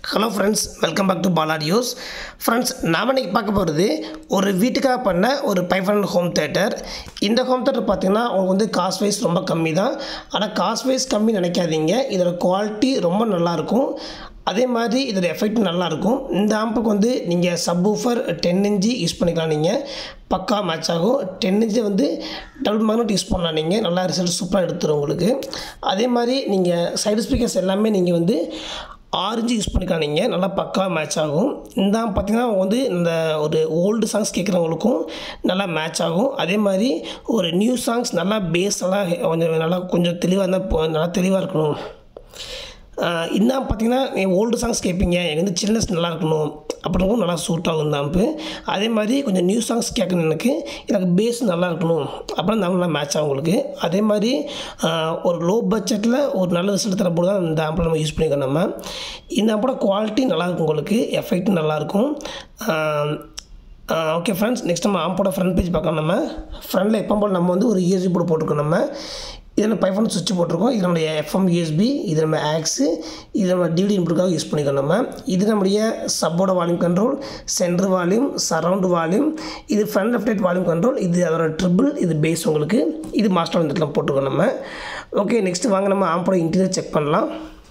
hello friends welcome back to பாலாடியோஸ் friends நாம் இன்னைக்கு பார்க்க போகிறது ஒரு வீட்டுக்காக பண்ண ஒரு பைஃபன் ஹோம் தேட்டர் இந்த ஹோம் தேட்டர் பார்த்தீங்கன்னா உங்களுக்கு வந்து காஸ்ட் வைஸ் ரொம்ப கம்மி தான் ஆனால் காஸ்ட் வைஸ் கம்மி நினைக்காதீங்க இதோட குவாலிட்டி ரொம்ப நல்லாயிருக்கும் அதே மாதிரி இதோட எஃபெக்ட் நல்லாயிருக்கும் இந்த ஆம்புக்கு வந்து நீங்கள் sub woofer ten inch use பண்ணிக்கலாம் நீங்கள் பக்கா மேட்ச் ஆகும் டென் இன்ச்சு வந்து டபுள் மேக்னெட் யூஸ் பண்ணலாம் நீங்கள் நல்லா ரிசல்ட் சூப்பராக எடுத்துரும் உங்களுக்கு அதே மாதிரி நீங்கள் சைடு ஸ்பீக்கர்ஸ் எல்லாமே நீங்கள் வந்து ஆரஞ்சு யூஸ் பண்ணிக்கலாம் நீங்கள் நல்லா பக்கா மேட்ச் ஆகும் இந்த பார்த்தீங்கன்னா வந்து இந்த ஒரு ஓல்டு சாங்ஸ் கேட்குறவங்களுக்கும் நல்லா மேட்ச் ஆகும் அதே மாதிரி ஒரு நியூ சாங்ஸ் நல்லா பேஸ் நல்லா கொஞ்சம் நல்லா கொஞ்சம் தெளிவாக இருந்தால் நல்லா தெளிவாக இருக்கணும் இன்னும் பார்த்தீங்கன்னா ஓல்டு சாங்ஸ் கேட்பீங்க எனக்கு வந்து சில்னஸ் நல்லா இருக்கணும் அப்படிங்கும் நல்லா சூட் ஆகும் இந்த ஆம்பு அதே மாதிரி கொஞ்சம் நியூ சாங்ஸ் கேட்கணும் எனக்கு எனக்கு பேஸ் நல்லா இருக்கணும் அப்புறம் நல்லா மேட்ச் ஆகும் உங்களுக்கு அதே மாதிரி ஒரு லோ பட்ஜெட்டில் ஒரு நல்ல ரிசல்ட் தரப்போது தான் இந்த ஆம்பில் நம்ம யூஸ் பண்ணிக்கணும் நம்ம இந்த ஆம்போட குவாலிட்டி நல்லாயிருக்கும் உங்களுக்கு எஃபெக்ட் நல்லாயிருக்கும் ஓகே ஃப்ரெண்ட்ஸ் நெக்ஸ்ட் நம்ம ஆம்போட ஃப்ரண்ட் பேஜ் பார்க்கலாம் நம்ம ஃப்ரண்டில் எப்போ போல் நம்ம வந்து ஒரு இஎஸ்பி போர்டு போட்டிருக்கோம் நம்ம இதில் பைஃபோன் சுவிட்ச் போட்டிருக்கோம் இது நம்முடைய எஃப்எம் யூஎஸ்பி இது நம்ம ஆக்ஸு இது நம்ம டிவிடி இன்புட்காக யூஸ் பண்ணிக்கணும் நம்ம இது நம்முடைய சப்போட volume control centre volume surround volume இது front left right volume control இது அதோட ட்ரிபிள் இது பேஸ் உங்களுக்கு இது மாஸ்டர் வந்துட்டுல போட்டிருக்கோம் நம்ம ஓகே நெக்ஸ்ட்டு வாங்க நம்ம ஆம்போட இன்டீரியர் செக் பண்ணலாம்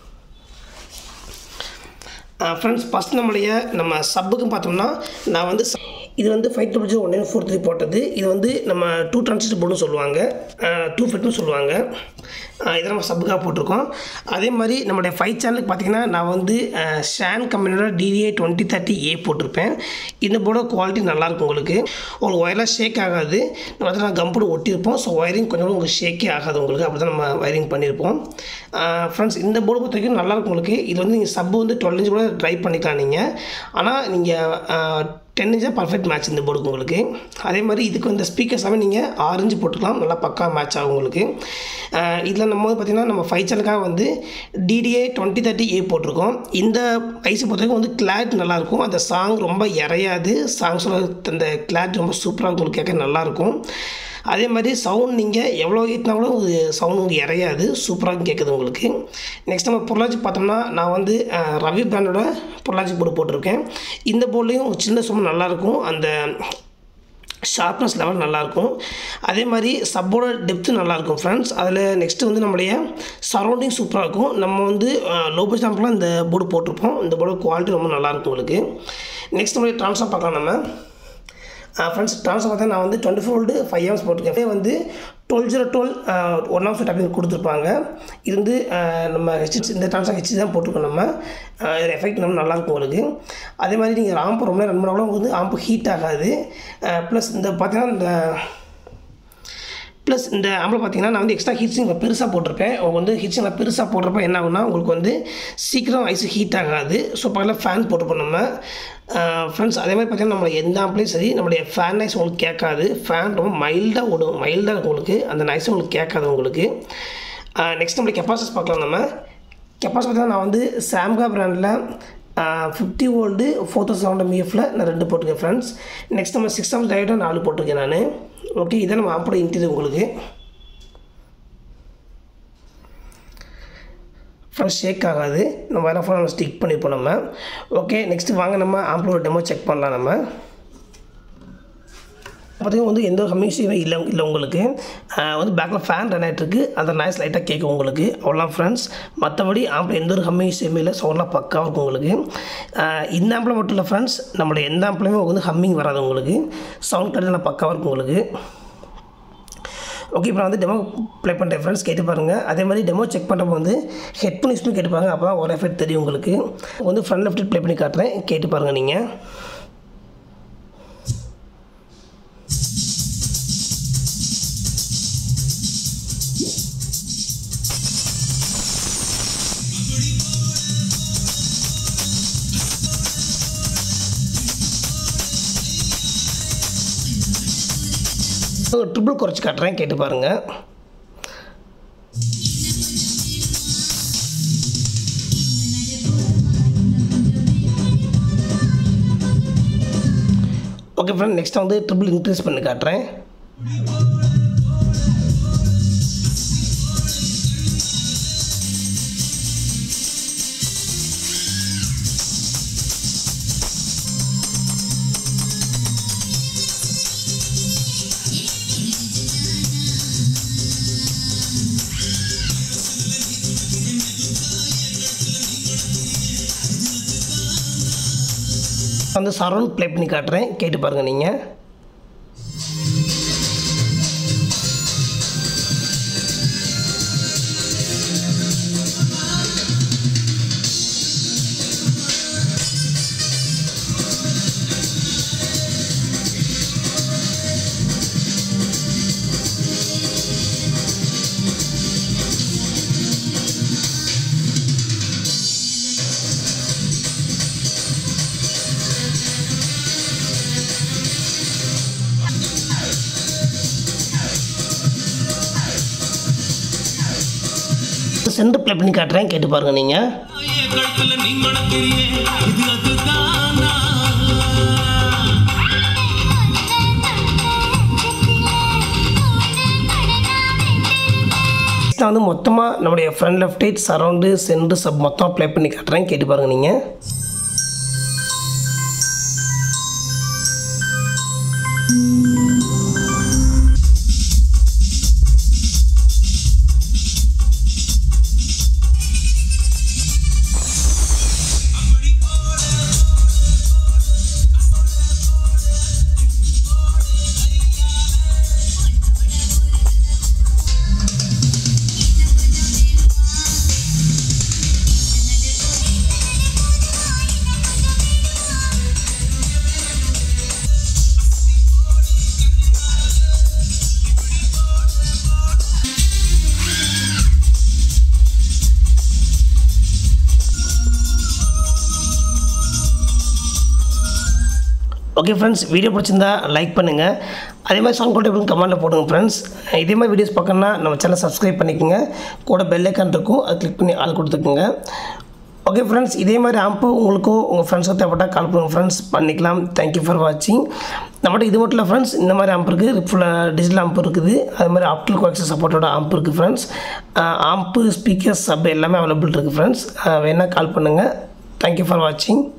ஃப்ரெண்ட்ஸ் ஃபஸ்ட் நம்முடைய நம்ம சப்புக்கு பார்த்தோம்னா நான் வந்து இது வந்து five triple zero one nine four three போட்டது இது வந்து நம்ம டூ டிரான்சிஸ்டர் போர்டுன்னு சொல்லுவாங்க டூ ஃபிட்னு சொல்லுவாங்க இதை நம்ம சப்புக்காக போட்டிருக்கோம் அதே மாதிரி நம்மளுடைய ஃபைவ் சேனலுக்கு பார்த்தீங்கன்னா நான் வந்து ஷேன் கம்பெனியோட டிவிஏ டுவெண்ட்டி தேர்ட்டி ஏ போட்டிருப்பேன் இந்த போர்டோட குவாலிட்டி நல்லாயிருக்கும் உங்களுக்கு உங்களுக்கு ஒயர்லாம் ஷேக் ஆகாது நம்ம வந்து நான் கம்போடு ஒட்டியிருப்போம் ஸோ ஒயரிங் கொஞ்சம் உங்களுக்கு ஷேக்கே ஆகாது உங்களுக்கு அப்படி தான் நம்ம ஒயரிங் பண்ணியிருப்போம் ஃப்ரெண்ட்ஸ் இந்த போர்டு பொறுத்த வரைக்கும் நல்லாயிருக்கும் உங்களுக்கு இது வந்து நீங்கள் சப்பு வந்து டுவெல் இன்ச் கூட ட்ரை பண்ணிக்கலாம் நீங்கள் ஆனால் நீங்கள் டென் இன்ச்சாக பர்ஃபெக்ட் மேட்ச் இந்த போர்டுக்கு உங்களுக்கு அதே மாதிரி இதுக்கு இந்த ஸ்பீக்கர்ஸ் எல்லாமே நீங்கள் ஆரஞ்சு போட்டுக்கலாம் நல்லா பக்கா மேட்ச் ஆகும் உங்களுக்கு இதில் நம்ம வந்து பார்த்திங்கன்னா நம்ம ஃபைவ் சேனலுக்காக வந்து டிடிஏ டுவெண்ட்டி தேர்ட்டி ஏ போட்டிருக்கோம் இந்த ஐசி பொறுத்த வரைக்கும் வந்து கிளாரிட்டி நல்லாயிருக்கும் அந்த சாங் ரொம்ப இறையாது சாங்ஸோட அந்த கிளாரிட்டி ரொம்ப சூப்பராக உங்களுக்கு கேட்க நல்லாயிருக்கும் அதே மாதிரி சவுண்ட் நீங்கள் எவ்வளோ ஏற்றினா கூட ஒரு சவுண்ட் உங்களுக்கு இறையாது சூப்பராக கேட்குது உங்களுக்கு நெக்ஸ்ட் நம்ம பொருளாச்சி பார்த்தோம்னா நான் வந்து ரவி பிராண்டோட பொருளாச்சி போர்டு போட்டிருக்கேன் இந்த போர்ட்லேயும் சின்ன சும்மா நல்லாயிருக்கும் அந்த ஷார்ப்னஸ் லெவல் நல்லாயிருக்கும் அதே மாதிரி சப்போட டெப்த்து நல்லாயிருக்கும் ஃப்ரெண்ட்ஸ் அதில் நெக்ஸ்ட்டு வந்து நம்மளுடைய சரௌண்டிங் சூப்பராக இருக்கும் நம்ம வந்து லோ பட்ஜெட் ஆம்பிளாக இந்த போர்டு போட்டிருப்போம் இந்த போர்டு குவாலிட்டி ரொம்ப நல்லாயிருக்கும் உங்களுக்கு நெக்ஸ்ட் நம்மளுடைய ட்ரான்ஸ்ஃபார் பார்க்கலாம் நம்ம ஃப்ரெண்ட்ஸ் ட்ரான்ஸ்ஃபர் பார்த்தா நான் வந்து twenty four volt five hours போட்டிருக்கேன் வந்து twelve zero twelve one hour tapping கொடுத்துருப்பாங்க இது வந்து நம்ம ஹெச்டி இந்த ட்ரான்ஸ்ஃபர் ஹெச்டி தான் போட்டிருக்கோம் நம்ம இதில் எஃபெக்ட் நம்ம நல்லாயிருக்கும் உங்களுக்கு அதே மாதிரி நீங்கள் ஆம்பு ரொம்ப நேரம் ரன் பண்ணாலும் வந்து ஆம்பு ஹீட் ஆகாது ப்ளஸ் இந்த பார்த்தீங்கன்னா இந்த ப்ளஸ் இந்த ஆம்பில் பார்த்தீங்கன்னா நான் வந்து எக்ஸ்ட்ரா ஹீட்ஸிங் பெருசாக போட்டிருப்பேன் உங்களுக்கு வந்து ஹீட்ஸிங் பெருசாக போடுறப்ப என்ன ஆகுனா உங்களுக்கு வந்து சீக்கிரம் ஐஸ் ஹீட் ஆகாது ஸோ பக்கத்தில் ஃபேன் போட்டிருப்போம் நம்ம ஃப்ரெண்ட்ஸ் அதே மாதிரி பார்த்தீங்கன்னா நம்ம எந்த ஆம்ப்லேயும் சரி நம்மளுடைய ஃபேன் நைஸ் உங்களுக்கு கேட்காது ஃபேன் ரொம்ப மைல்டாக ஓடும் மைல்டாக இருக்கும் உங்களுக்கு அந்த நைஸ் உங்களுக்கு கேட்காது உங்களுக்கு நெக்ஸ்ட் நம்மளுடைய கெப்பாசிட்டஸ் பார்க்கலாம் நம்ம கெப்பாசிட்டி பார்த்தீங்கன்னா நான் வந்து சாம்கா பிராண்டில் fifty volt four thousand seven எம்இஎஃபில் நான் ரெண்டு போட்டிருக்கேன் ஃப்ரெண்ட்ஸ் நெக்ஸ்ட் நம்ம சிக்ஸ் தௌசண்ட் டைரெக்டாக நாலு போட்டிருக்கேன் நான் ஓகே இதான் நம்ம ஆப்போட இன்டீரியர் உங்களுக்கு ஃப்ரெண்ட்ஸ் ஷேக் ஆகாது நம்ம வேறு ஃபோன் நம்ம ஸ்டிக் பண்ணியிருப்போம் நம்ம ஓகே நெக்ஸ்ட்டு வாங்க நம்ம ஆம்பிளோட டெமோ செக் பண்ணலாம் நம்ம பார்த்தீங்கன்னா வந்து எந்த ஒரு ஹம்மிங்ஸுமே இல்லை இல்லை உங்களுக்கு வந்து பேக்கில் ஃபேன் ரன் ஆகிட்டுருக்கு அந்த நாய்ஸ் லைட்டாக கேட்கும் உங்களுக்கு அவ்வளோலாம் ஃப்ரெண்ட்ஸ் மற்றபடி ஆம்பில் எந்த ஒரு ஹம்மிங்ஸுமே இல்லை சவுண்ட்லாம் பக்காவாக இருக்கும் உங்களுக்கு இந்த ஆம்பில் மட்டும் இல்லை ஃப்ரெண்ட்ஸ் நம்மளோட எந்த ஆம்பிளையுமே வந்து ஹம்மிங் வராது உங்களுக்கு சவுண்ட் கரெக்டாக பக்காவாக இருக்கும் உங்களுக்கு ஓகே இப்போ நான் வந்து டெமோ ப்ளே பண்ணுறேன் ஃப்ரெண்ட்ஸ் கேட்டு பாருங்கள் அதே மாதிரி டெமோ செக் பண்ணுறப்போ வந்து ஹெட்ஃபோன் யூஸ் பண்ணி கேட்டு பாருங்கள் அப்போ தான் ஒரு எஃபெக்ட் தெரியும் உங்களுக்கு வந்து ஃப்ரண்ட் லெஃப்ட் ப்ளே பண்ணி காட்டுறேன் கேட்டு பாருங்கள் நீங்கள் ட்ரிபிள் குறைச்சி காட்டுறேன் கேட்டு பாருங்கள் ஓகே ஃப்ரெண்ட் நெக்ஸ்ட் வந்து ட்ரிபிள் இன்க்ரீஸ் பண்ணி காட்டுறேன் வந்து சரௌண்ட் ப்ளே பண்ணி காட்டுறேன் கேட்டு பாருங்கள் நீங்கள் சென்டர் ப்ளே பண்ணி காட்டுறேன் கேட்டு பாருங்கள் நீங்கள் கழுத்துல நீ மணக்கிறியே இது அதுதானா நான் வந்து மொத்தமாக நம்முடைய front left right surround centre sub மொத்தமாக ப்ளே பண்ணி காட்டுறேன் கேட்டு பாருங்கள் நீங்கள் ஓகே ஃப்ரெண்ட்ஸ் வீடியோ பிடிச்சிருந்தா லைக் பண்ணுங்கள் அதே மாதிரி சாங் கூட எப்படின்னு கமெண்ட்டில் போடுங்க ஃப்ரெண்ட்ஸ் இதே மாதிரி வீடியோஸ் பார்க்கணுன்னா நம்ம சேனல் சப்ஸ்கிரைப் பண்ணிக்கோங்க கூட பெல் ஐக்கான் இருக்கும் அது கிளிக் பண்ணி ஆள் கொடுத்துக்குங்க ஓகே ஃப்ரெண்ட்ஸ் இதே மாதிரி ஆம்பு உங்களுக்கும் உங்கள் ஃப்ரெண்ட்ஸுக்கு தேவைப்பட்டால் கால் பண்ணுங்கள் ஃப்ரெண்ட்ஸ் பண்ணிக்கலாம் தேங்க்யூ ஃபார் வாட்சிங் நம்மகிட்ட இது மட்டும் இல்லை ஃப்ரெண்ட்ஸ் இந்த மாதிரி ஆம்ப் இருக்குது ஃபுல்லாக டிஜிட்டல் ஆம்ப் இருக்குது அது மாதிரி ஆப்டில் கோஆக்சஸ் சப்போர்ட்டோட ஆம்ப் இருக்குது ஃப்ரெண்ட்ஸ் ஆம்ப்பு ஸ்பீக்கர்ஸ் சப் எல்லாமே அவைலபிள் இருக்குது ஃப்ரெண்ட்ஸ் வேணால் கால் பண்ணுங்கள் தேங்க்யூ ஃபார் வாட்சிங்